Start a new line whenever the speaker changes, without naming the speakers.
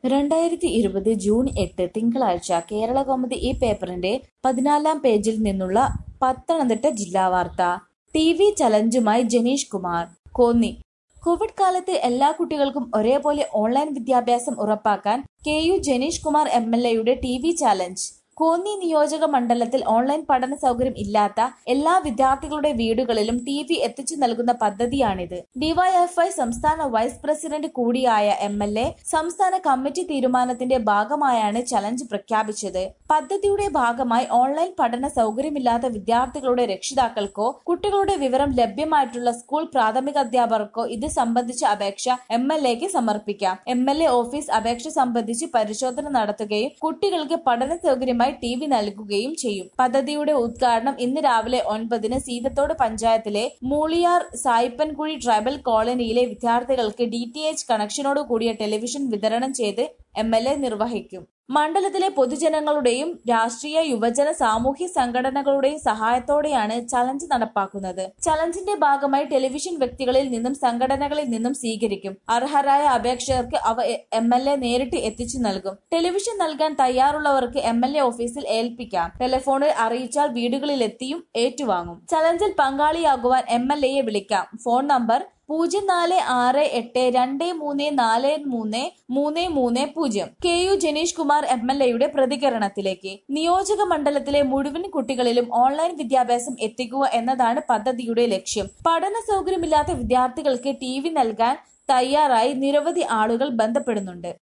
രണ്ടായിരത്തി ഇരുപത് ജൂൺ എട്ട് തിങ്കളാഴ്ച കേരളകൗമുദി ഈ പേപ്പറിന്റെ പതിനാലാം പേജിൽ നിന്നുള്ള പത്തനംതിട്ട ജില്ലാ വാർത്ത ടി വി ചലഞ്ചുമായി ജനീഷ് കുമാർ കോന്നി കോവിഡ് കാലത്ത് എല്ലാ കുട്ടികൾക്കും ഒരേപോലെ ഓൺലൈൻ വിദ്യാഭ്യാസം ഉറപ്പാക്കാൻ K U Janeesh Kumar M L എയുടെ ടി വി ചാലഞ്ച് കോന്നി നിയോജക മണ്ഡലത്തിൽ ഓൺലൈൻ പഠന സൗകര്യം ഇല്ലാത്ത എല്ലാ വിദ്യാർത്ഥികളുടെ വീടുകളിലും ടി വി എത്തിച്ചു നൽകുന്ന പദ്ധതിയാണിത് ഡിവൈഎഫ്ഐ സംസ്ഥാന വൈസ് പ്രസിഡന്റ് കൂടിയായ എം എൽ എ സംസ്ഥാന കമ്മിറ്റി തീരുമാനത്തിന്റെ ഭാഗമായാണ് ചലഞ്ച് പ്രഖ്യാപിച്ചത് പദ്ധതിയുടെ ഭാഗമായി ഓൺലൈൻ പഠന സൗകര്യമില്ലാത്ത വിദ്യാർത്ഥികളുടെ രക്ഷിതാക്കൾക്കോ കുട്ടികളുടെ വിവരം ലഭ്യമായിട്ടുള്ള സ്കൂൾ പ്രാഥമിക അധ്യാപകർക്കോ ഇത് സംബന്ധിച്ച അപേക്ഷ എം എൽ എക്ക് സമർപ്പിക്കാം എം എൽ എ ഓഫീസ് അപേക്ഷ സംബന്ധിച്ച് പരിശോധന നടത്തുകയും കുട്ടികൾക്ക് പഠന സൗകര്യമായി ടി വി നൽകുകയും ചെയ്യും പദ്ധതിയുടെ ഉദ്ഘാടനം ഇന്ന് രാവിലെ ഒൻപതിന് സീതത്തോട് പഞ്ചായത്തിലെ മൂളിയാർ സായിപ്പൻകുഴി ട്രൈബൽ കോളനിയിലെ വിദ്യാർത്ഥികൾക്ക് ഡി ടി എച്ച് കണക്ഷനോട് കൂടിയ ടെലിവിഷൻ വിതരണം ചെയ്ത് എം എൽ എ നിർവഹിക്കും മണ്ഡലത്തിലെ പൊതുജനങ്ങളുടെയും രാഷ്ട്രീയ യുവജന സാമൂഹ്യ സംഘടനകളുടെയും സഹായത്തോടെയാണ് ചലഞ്ച് നടപ്പാക്കുന്നത് ചലഞ്ചിന്റെ ഭാഗമായി ടെലിവിഷൻ വ്യക്തികളിൽ നിന്നും സംഘടനകളിൽ നിന്നും സ്വീകരിക്കും അർഹരായ അപേക്ഷകർക്ക് അവ എം എൽ എ നേരിട്ട് എത്തിച്ചു നൽകും ടെലിവിഷൻ നൽകാൻ തയ്യാറുള്ളവർക്ക് എം എൽ എ ഓഫീസിൽ ഏൽപ്പിക്കാം ടെലിഫോണിൽ അറിയിച്ചാൽ വീടുകളിലെത്തിയും ഏറ്റുവാങ്ങും ചലഞ്ചിൽ പങ്കാളിയാകുവാൻ എം എൽ എയെ വിളിക്കാം ഫോൺ നമ്പർ പൂജ്യം നാല് ആറ് എട്ട് രണ്ട് മൂന്ന് നാല് മൂന്ന് മൂന്ന് മൂന്ന് പൂജ്യം K U Janeesh Kumar M L എയുടെ പ്രതികരണത്തിലേക്ക് നിയോജക മണ്ഡലത്തിലെ മുഴുവൻ കുട്ടികളിലും ഓൺലൈൻ വിദ്യാഭ്യാസം എത്തിക്കുക എന്നതാണ് പദ്ധതിയുടെ ലക്ഷ്യം പഠന സൗകര്യമില്ലാത്ത വിദ്യാർത്ഥികൾക്ക് ടി വി നൽകാൻ തയ്യാറായി നിരവധി ആളുകൾ ബന്ധപ്പെടുന്നുണ്ട്